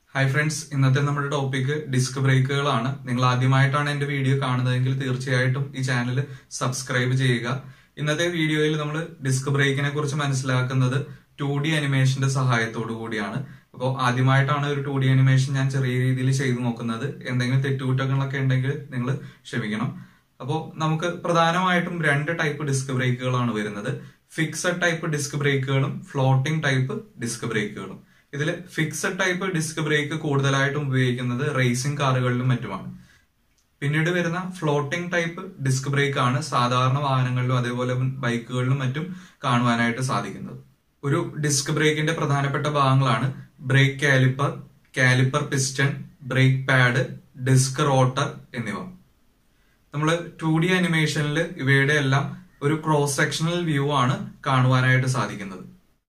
hi friends ഇന്നത്തെ നമ്മുടെ topic disk ബ്രേക്കുകളാണ് നിങ്ങൾ ആദ്യമായിട്ടാണ് എന്റെ വീഡിയോ കാണുന്നതെങ്കിൽ തീർച്ചയായിട്ടും ഈ ചാനൽ സബ്സ്ക്രൈബ് ചെയ്യുക ഇന്നത്തെ വീഡിയോയിൽ നമ്മൾ ഡിസ്ക് ബ്രേക്കിനെ കുറിച്ച് മനസ്സിലാക്കുന്നത് ടു ഡി അനിമേഷന്റെ സഹായത്തോടു കൂടിയാണ് അപ്പോൾ ആദ്യമായിട്ടാണ് ഒരു ടു ഡി അനിമേഷൻ ഞാൻ ചെറിയ രീതിയിൽ ചെയ്തു നോക്കുന്നത് എന്തെങ്കിലും തെറ്റുകുറ്റങ്ങളൊക്കെ ഉണ്ടെങ്കിൽ നിങ്ങൾ ക്ഷമിക്കണം അപ്പോൾ നമുക്ക് പ്രധാനമായിട്ടും രണ്ട് ടൈപ്പ് ഡിസ്ക് ബ്രേക്കുകളാണ് വരുന്നത് ഫിക്സഡ് ടൈപ്പ് ഡിസ്ക് ബ്രേക്കുകളും ഫ്ലോട്ടിംഗ് ടൈപ്പ് ഡിസ്ക് ബ്രേക്കുകളും ഇതിൽ ഫിക്സഡ് ടൈപ്പ് ഡിസ്ക് ബ്രേക്ക് കൂടുതലായിട്ടും ഉപയോഗിക്കുന്നത് റേസിംഗ് കാറുകളിലും മറ്റുമാണ് പിന്നീട് വരുന്ന ഫ്ലോട്ടിംഗ് ടൈപ്പ് ഡിസ്ക് ബ്രേക്ക് ആണ് സാധാരണ വാഹനങ്ങളിലും അതേപോലെ ബൈക്കുകളിലും മറ്റും കാണുവാനായിട്ട് സാധിക്കുന്നത് ഒരു ഡിസ്ക് ബ്രേക്കിന്റെ പ്രധാനപ്പെട്ട ഭാഗങ്ങളാണ് brake caliper caliper piston brake pad disc rotor എന്നിവ നമ്മൾ ടു ഡി അനിമേഷനിൽ ഇവയുടെ എല്ലാം ഒരു ക്രോസ് സെക്ഷണൽ വ്യൂ ആണ് കാണുവാനായിട്ട് സാധിക്കുന്നത്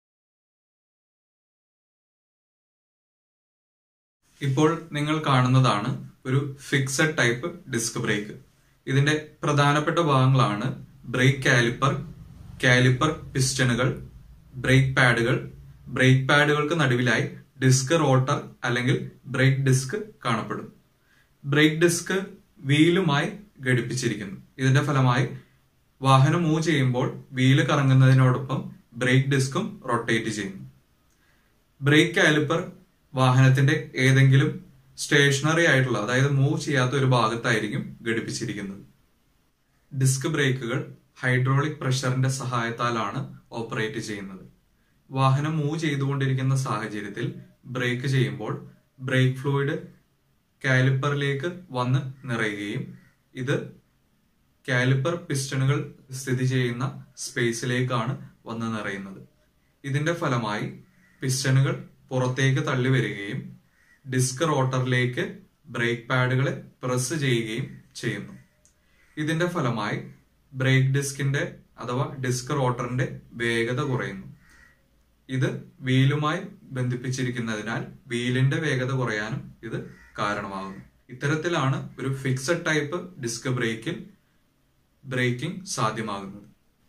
ഇപ്പോൾ നിങ്ങൾ കാണുന്നതാണ് ഒരു ഫിക്സഡ് ടൈപ്പ് ഡിസ്ക് ബ്രേക്ക് ഇതിന്റെ പ്രധാനപ്പെട്ട ഭാഗങ്ങളാണ് ബ്രേക്ക് കാലിപ്പർ കാലിപ്പർ പിസ്റ്റണുകൾ ബ്രേക്ക് പാഡുകൾ ബ്രേക്ക് പാഡുകൾക്ക് നടുവിലായി ഡിസ്ക് റോട്ടർ അല്ലെങ്കിൽ ബ്രേക്ക് ഡിസ്ക് കാണപ്പെടും ബ്രേക്ക് ഡിസ്ക് വീലുമായി ഘടിപ്പിച്ചിരിക്കുന്നു ഇതിന്റെ ഫലമായി വാഹനം മൂവ് ചെയ്യുമ്പോൾ വീല് കറങ്ങുന്നതിനോടൊപ്പം ബ്രേക്ക് ഡിസ്കും റൊട്ടേറ്റ് ചെയ്യുന്നു ബ്രേക്ക് കാലിപ്പർ വാഹനത്തിന്റെ ഏതെങ്കിലും സ്റ്റേഷനറി ആയിട്ടുള്ള അതായത് മൂവ് ചെയ്യാത്ത ഒരു ഭാഗത്തായിരിക്കും ഘടിപ്പിച്ചിരിക്കുന്നത് ഡിസ്ക് ബ്രേക്കുകൾ ഹൈഡ്രോളിക് പ്രഷറിന്റെ സഹായത്താലാണ് ഓപ്പറേറ്റ് ചെയ്യുന്നത് വാഹനം മൂവ് ചെയ്തുകൊണ്ടിരിക്കുന്ന സാഹചര്യത്തിൽ ബ്രേക്ക് ചെയ്യുമ്പോൾ ബ്രേക്ക് ഫ്ലൂയിഡ് കാലിപ്പറിലേക്ക് വന്ന് നിറയുകയും ഇത് കാലിപ്പർ പിസ്റ്റണുകൾ സ്ഥിതി ചെയ്യുന്ന സ്പേസിലേക്കാണ് വന്ന് നിറയുന്നത് ഇതിന്റെ ഫലമായി പിസ്റ്റണുകൾ പുറത്തേക്ക് തള്ളി വരികയും ഡിസ്ക് റോട്ടറിലേക്ക് ബ്രേക്ക് പാഡുകളെ പ്രസ് ചെയ്യുകയും ചെയ്യുന്നു ഇതിന്റെ ഫലമായി ബ്രേക്ക് ഡിസ്കിന്റെ അഥവാ ഡിസ്ക് റോട്ടറിന്റെ വേഗത കുറയുന്നു ഇത് വീലുമായി ബന്ധിപ്പിച്ചിരിക്കുന്നതിനാൽ വീലിന്റെ വേഗത കുറയാനും ഇത് കാരണമാകുന്നു ഇത്തരത്തിലാണ് ഒരു ഫിക്സഡ് ടൈപ്പ് ഡിസ്ക് ബ്രേക്കിൽ ബ്രേക്കിംഗ് സാധ്യമാകുന്നത്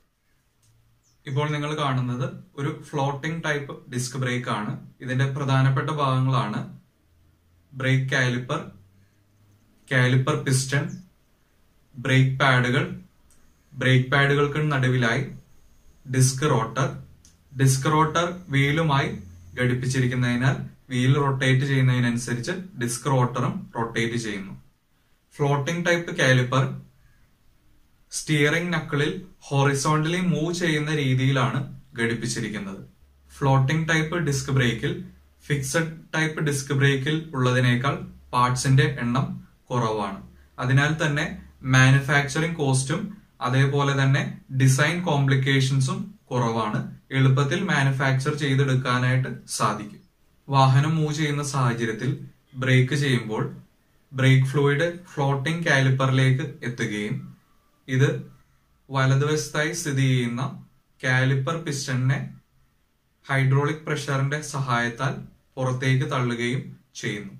ഇപ്പോൾ നിങ്ങൾ കാണുന്നത് ഒരു ഫ്ലോട്ടിംഗ് ടൈപ്പ് ഡിസ്ക് ബ്രേക്ക് ആണ് ഇതിന്റെ പ്രധാനപ്പെട്ട ഭാഗങ്ങളാണ് brake caliper caliper piston brake പാഡുകൾ ബ്രേക്ക് പാഡുകൾക്ക് നടുവിലായി ഡിസ്ക് റോട്ടർ ഡിസ്ക് റോട്ടർ വീലുമായി ഘടിപ്പിച്ചിരിക്കുന്നതിനാൽ വീൽ റൊട്ടേറ്റ് ചെയ്യുന്നതിനനുസരിച്ച് ഡിസ്ക് റോട്ടറും റൊട്ടേറ്റ് ചെയ്യുന്നു ഫ്ലോട്ടിംഗ് ടൈപ്പ് കാലിപ്പർ സ്റ്റിയറിംഗ് നക്കിളിൽ ഹോറിസോണ്ടലി മൂവ് ചെയ്യുന്ന രീതിയിലാണ് ഘടിപ്പിച്ചിരിക്കുന്നത് ഫ്ലോട്ടിംഗ് ടൈപ്പ് ഡിസ്ക് ബ്രേക്കിൽ ഫിക്സഡ് ടൈപ്പ് ഡിസ്ക് ബ്രേക്കിൽ ഉള്ളതിനേക്കാൾ പാർട്സിന്റെ എണ്ണം കുറവാണ് അതിനാൽ തന്നെ മാനുഫാക്ചറിംഗ് കോസ്റ്റും അതേപോലെ തന്നെ ഡിസൈൻ കോംപ്ലിക്കേഷൻസും കുറവാണ് എളുപ്പത്തിൽ മാനുഫാക്ചർ ചെയ്തെടുക്കാനായിട്ട് സാധിക്കും വാഹനം മൂവ് ചെയ്യുന്ന സാഹചര്യത്തിൽ ബ്രേക്ക് ചെയ്യുമ്പോൾ ബ്രേക്ക് ഫ്ലൂയിഡ് ഫ്ലോട്ടിംഗ് കാലിപ്പറിലേക്ക് എത്തുകയും ഇത് വലതുവശത്തായി സ്ഥിതി ചെയ്യുന്ന കാലിപ്പർ പിസ്റ്റണിനെ ഹൈഡ്രോളിക് പ്രഷറിന്റെ സഹായത്താൽ പുറത്തേക്ക് തള്ളുകയും ചെയ്യുന്നു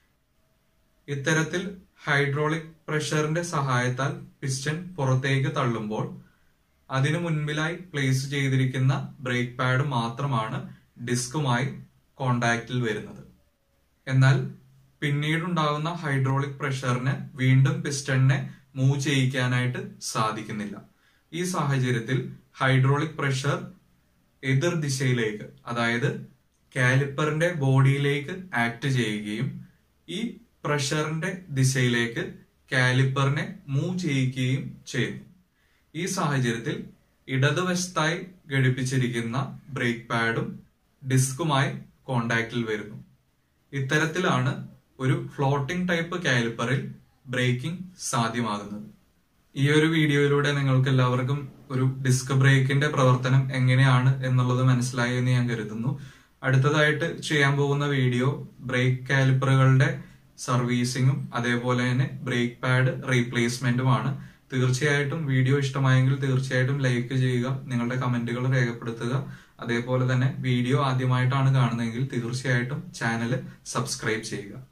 ഇത്തരത്തിൽ ഹൈഡ്രോളിക് പ്രഷറിന്റെ സഹായത്താൽ പിസ്റ്റൺ പുറത്തേക്ക് തള്ളുമ്പോൾ അതിനു മുൻപിലായി പ്ലേസ് ചെയ്തിരിക്കുന്ന ബ്രേക്ക് പാഡ് മാത്രമാണ് ഡിസ്കുമായി കോണ്ടാക്റ്റിൽ വരുന്നത് എന്നാൽ പിന്നീടുണ്ടാകുന്ന ഹൈഡ്രോളിക് പ്രഷറിന് വീണ്ടും പിസ്റ്റണിനെ മൂവ് ചെയ്യിക്കാനായിട്ട് സാധിക്കുന്നില്ല ഈ സാഹചര്യത്തിൽ ഹൈഡ്രോളിക് പ്രഷർ എതിർ ദിശയിലേക്ക് അതായത് കാലിപ്പറിന്റെ ബോഡിയിലേക്ക് ആക്ട് ചെയ്യുകയും ഈ പ്രഷറിന്റെ ദിശയിലേക്ക് കാലിപ്പറിനെ മൂവ് ചെയ്യിക്കുകയും ചെയ്യുന്നു ഈ സാഹചര്യത്തിൽ ഇടതുവശത്തായി ഘടിപ്പിച്ചിരിക്കുന്ന ബ്രേക്ക് പാഡും ഡിസ്കുമായി കോണ്ടാക്റ്റിൽ വരുന്നു ഇത്തരത്തിലാണ് ഒരു ഫ്ലോട്ടിംഗ് ടൈപ്പ് കാലിപ്പറിൽ ബ്രേക്കിംഗ് സാധ്യമാകുന്നത് ഈ ഒരു വീഡിയോയിലൂടെ നിങ്ങൾക്ക് എല്ലാവർക്കും ഒരു ഡിസ്ക് ബ്രേക്കിന്റെ പ്രവർത്തനം എങ്ങനെയാണ് എന്നുള്ളത് മനസ്സിലായി എന്ന് ഞാൻ കരുതുന്നു അടുത്തതായിട്ട് ചെയ്യാൻ പോകുന്ന വീഡിയോ ബ്രേക്ക് കാലിപ്പറുകളുടെ സർവീസിങ്ങും അതേപോലെ തന്നെ ബ്രേക്ക് പാഡ് റീപ്ലേസ്മെന്റുമാണ് തീർച്ചയായിട്ടും വീഡിയോ ഇഷ്ടമായെങ്കിൽ തീർച്ചയായിട്ടും ലൈക്ക് ചെയ്യുക നിങ്ങളുടെ കമന്റുകൾ രേഖപ്പെടുത്തുക അതേപോലെ തന്നെ വീഡിയോ ആദ്യമായിട്ടാണ് കാണുന്നതെങ്കിൽ തീർച്ചയായിട്ടും ചാനൽ സബ്സ്ക്രൈബ് ചെയ്യുക